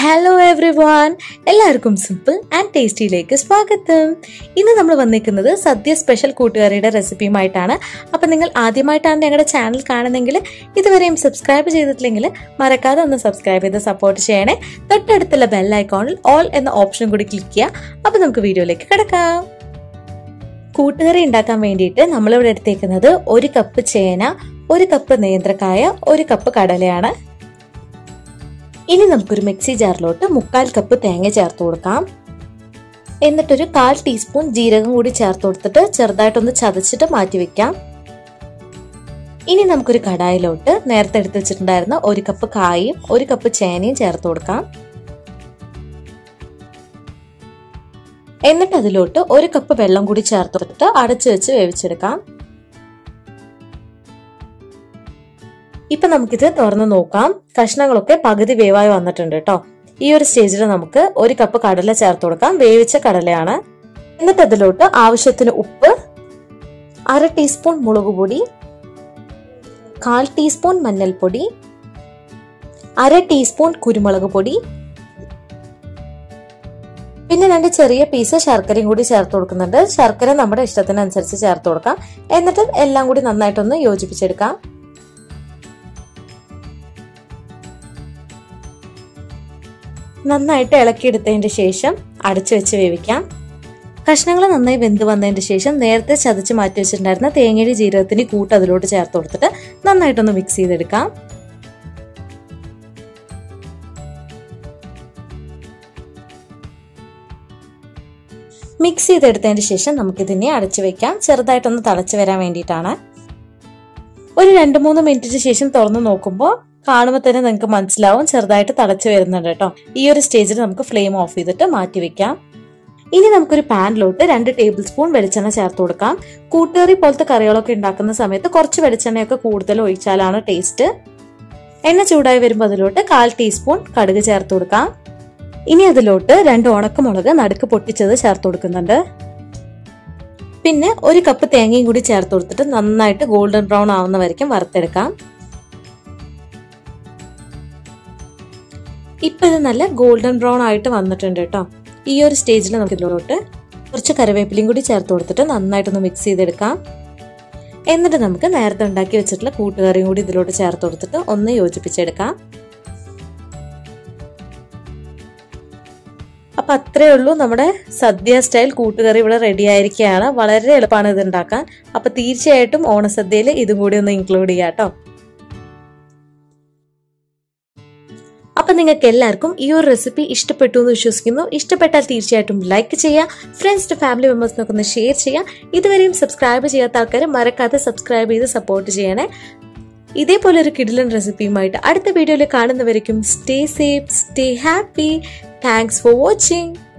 hello everyone എല്ലാവർക്കും simple and ടേസ്റ്റിയിലേക്ക് സ്വാഗതം ഇന്ന് നമ്മൾ വന്നിരിക്കുന്നത് സദ്യ സ്പെഷ്യൽ കൂട്ടുകറിയുടെ റെസിപ്പിയുമായിട്ടാണ് അപ്പം നിങ്ങൾ ആദ്യമായിട്ടാണ് ഞങ്ങളുടെ ചാനൽ കാണുന്നതെങ്കിൽ ഇതുവരെയും സബ്സ്ക്രൈബ് ചെയ്തിട്ടില്ലെങ്കിൽ മറക്കാതെ ഒന്ന് സബ്സ്ക്രൈബ് ചെയ്ത് സപ്പോർട്ട് ചെയ്യണേ തൊട്ടടുത്തുള്ള ബെൽ ഐക്കോണിൽ ഓൾ എന്ന ഓപ്ഷൻ കൂടി ക്ലിക്ക് ചെയ്യുക അപ്പം നമുക്ക് വീഡിയോയിലേക്ക് കിടക്കാം കൂട്ടുകറി ഉണ്ടാക്കാൻ വേണ്ടിയിട്ട് നമ്മളിവിടെ എടുത്തേക്കുന്നത് ഒരു കപ്പ് ചേന ഒരു കപ്പ് നേന്ത്രക്കായ ഒരു കപ്പ് കടലയാണ് ഇനി നമുക്കൊരു മിക്സി ജാറിലോട്ട് മുക്കാൽ കപ്പ് തേങ്ങ ചേർത്ത് കൊടുക്കാം എന്നിട്ടൊരു കാൽ ടീസ്പൂൺ ജീരകം കൂടി ചേർത്ത് കൊടുത്തിട്ട് ചെറുതായിട്ടൊന്ന് ചതച്ചിട്ട് മാറ്റി വെക്കാം ഇനി നമുക്കൊരു കടായിലോട്ട് നേരത്തെ എടുത്ത് വെച്ചിട്ടുണ്ടായിരുന്ന ഒരു കപ്പ് കായും ഒരു കപ്പ് ചേനയും ചേർത്ത് കൊടുക്കാം എന്നിട്ട് അതിലോട്ട് ഒരു കപ്പ് വെള്ളം കൂടി ചേർത്ത് കൊടുത്തിട്ട് അടച്ചു വെച്ച് വേവിച്ചെടുക്കാം ഇപ്പൊ നമുക്കിത് തുറന്ന് നോക്കാം കഷ്ണങ്ങളൊക്കെ പകുതി വേവായി വന്നിട്ടുണ്ട് കേട്ടോ ഈ ഒരു സ്റ്റേജിൽ നമുക്ക് ഒരു കപ്പ് കടല ചേർത്ത് കൊടുക്കാം വേവിച്ച കടലയാണ് എന്നിട്ട് അതിലോട്ട് ആവശ്യത്തിന് ഉപ്പ് അര ടീസ്പൂൺ മുളക് പൊടി കാൽ ടീസ്പൂൺ മഞ്ഞൾപ്പൊടി അര ടീസ്പൂൺ കുരുമുളക് പൊടി പിന്നെ രണ്ട് ചെറിയ പീസ് ശർക്കരയും കൂടി ചേർത്ത് കൊടുക്കുന്നുണ്ട് ശർക്കര നമ്മുടെ ഇഷ്ടത്തിനനുസരിച്ച് ചേർത്ത് കൊടുക്കാം എന്നിട്ട് എല്ലാം കൂടി നന്നായിട്ടൊന്ന് യോജിപ്പിച്ചെടുക്കാം നന്നായിട്ട് ഇളക്കിയെടുത്തതിന് ശേഷം അടച്ചു വെച്ച് വേവിക്കാം കഷ്ണങ്ങൾ നന്നായി വെന്ത് വന്നതിന് ശേഷം നേരത്തെ ചതച്ച് മാറ്റി വെച്ചിട്ടുണ്ടായിരുന്ന തേങ്ങയുടെ ജീരകത്തിന് കൂട്ട് അതിലോട്ട് ചേർത്ത് കൊടുത്തിട്ട് നന്നായിട്ടൊന്ന് മിക്സ് ചെയ്തെടുക്കാം മിക്സ് ചെയ്തെടുത്തതിന് ശേഷം നമുക്കിതിനെ അടച്ചു വെക്കാം ചെറുതായിട്ടൊന്ന് തിളച്ച് വരാൻ വേണ്ടിയിട്ടാണ് ഒരു രണ്ട് മൂന്ന് മിനിറ്റിന് ശേഷം തുറന്നു നോക്കുമ്പോൾ കാണുമ്പോൾ തന്നെ നിങ്ങൾക്ക് മനസ്സിലാവും ചെറുതായിട്ട് തിളച്ച് വരുന്നുണ്ട് കേട്ടോ ഈ ഒരു സ്റ്റേജിൽ നമുക്ക് ഫ്ലെയിം ഓഫ് ചെയ്തിട്ട് മാറ്റി വെക്കാം ഇനി നമുക്കൊരു പാനിലോട്ട് രണ്ട് ടേബിൾ സ്പൂൺ വെളിച്ചെണ്ണ ചേർത്ത് കൊടുക്കാം കൂട്ടുകറി പോലത്തെ കറികളൊക്കെ ഉണ്ടാക്കുന്ന സമയത്ത് കുറച്ച് വെളിച്ചെണ്ണയൊക്കെ കൂടുതൽ ഒഴിച്ചാലാണ് ടേസ്റ്റ് എണ്ണ ചൂടായി വരുമ്പോൾ അതിലോട്ട് കാൽ ടീസ്പൂൺ കടുക് ചേർത്ത് കൊടുക്കാം ഇനി അതിലോട്ട് രണ്ട് ഉണക്കമുളക് നടുക്ക് പൊട്ടിച്ചത് ചേർത്ത് കൊടുക്കുന്നുണ്ട് പിന്നെ ഒരു കപ്പ് തേങ്ങയും കൂടി ചേർത്ത് കൊടുത്തിട്ട് നന്നായിട്ട് ഗോൾഡൻ ബ്രൗൺ ആവുന്ന വരയ്ക്കും വറുത്തെടുക്കാം ഇപ്പൊ ഇത് നല്ല ഗോൾഡൻ ബ്രൗൺ ആയിട്ട് വന്നിട്ടുണ്ട് കേട്ടോ ഈ ഒരു സ്റ്റേജിൽ നമുക്ക് ഇതിലോട്ട് കുറച്ച് കറിവേപ്പിലയും കൂടി ചേർത്ത് കൊടുത്തിട്ട് നന്നായിട്ടൊന്ന് മിക്സ് ചെയ്തെടുക്കാം എന്നിട്ട് നമുക്ക് നേരത്തെ ഉണ്ടാക്കി വെച്ചിട്ടുള്ള കൂട്ടുകറിയും കൂടി ഇതിലോട്ട് ചേർത്ത് കൊടുത്തിട്ട് ഒന്ന് യോജിപ്പിച്ചെടുക്കാം അപ്പൊ അത്രേ ഉള്ളൂ നമ്മുടെ സദ്യ സ്റ്റൈൽ കൂട്ടുകറി ഇവിടെ റെഡി ആയിരിക്കുകയാണ് വളരെ എളുപ്പമാണ് ഇത് ഉണ്ടാക്കാൻ അപ്പൊ തീർച്ചയായിട്ടും ഓണസദ്യയിൽ ഇതും കൂടി ഒന്ന് ഇൻക്ലൂഡ് ചെയ്യാം കേട്ടോ അപ്പൊ നിങ്ങൾക്ക് എല്ലാവർക്കും ഈ ഒരു റെസിപ്പി ഇഷ്ടപ്പെട്ടു എന്ന് വിശ്വസിക്കുന്നു ഇഷ്ടപ്പെട്ടാൽ തീർച്ചയായിട്ടും ലൈക്ക് ചെയ്യുക ഫ്രണ്ട്സ് ഫാമിലി മെമ്പേഴ്സിനൊക്കെ ഒന്ന് ഷെയർ ചെയ്യുക ഇതുവരെയും സബ്സ്ക്രൈബ് ചെയ്യാത്ത ആൾക്കാർ മറക്കാതെ സബ്സ്ക്രൈബ് ചെയ്ത് സപ്പോർട്ട് ചെയ്യണേ ഇതേപോലെ ഒരു കിഡിലൻ റെസിപ്പിയുമായിട്ട് അടുത്ത വീഡിയോയിൽ കാണുന്നവരേക്കും stay safe stay happy thanks for watching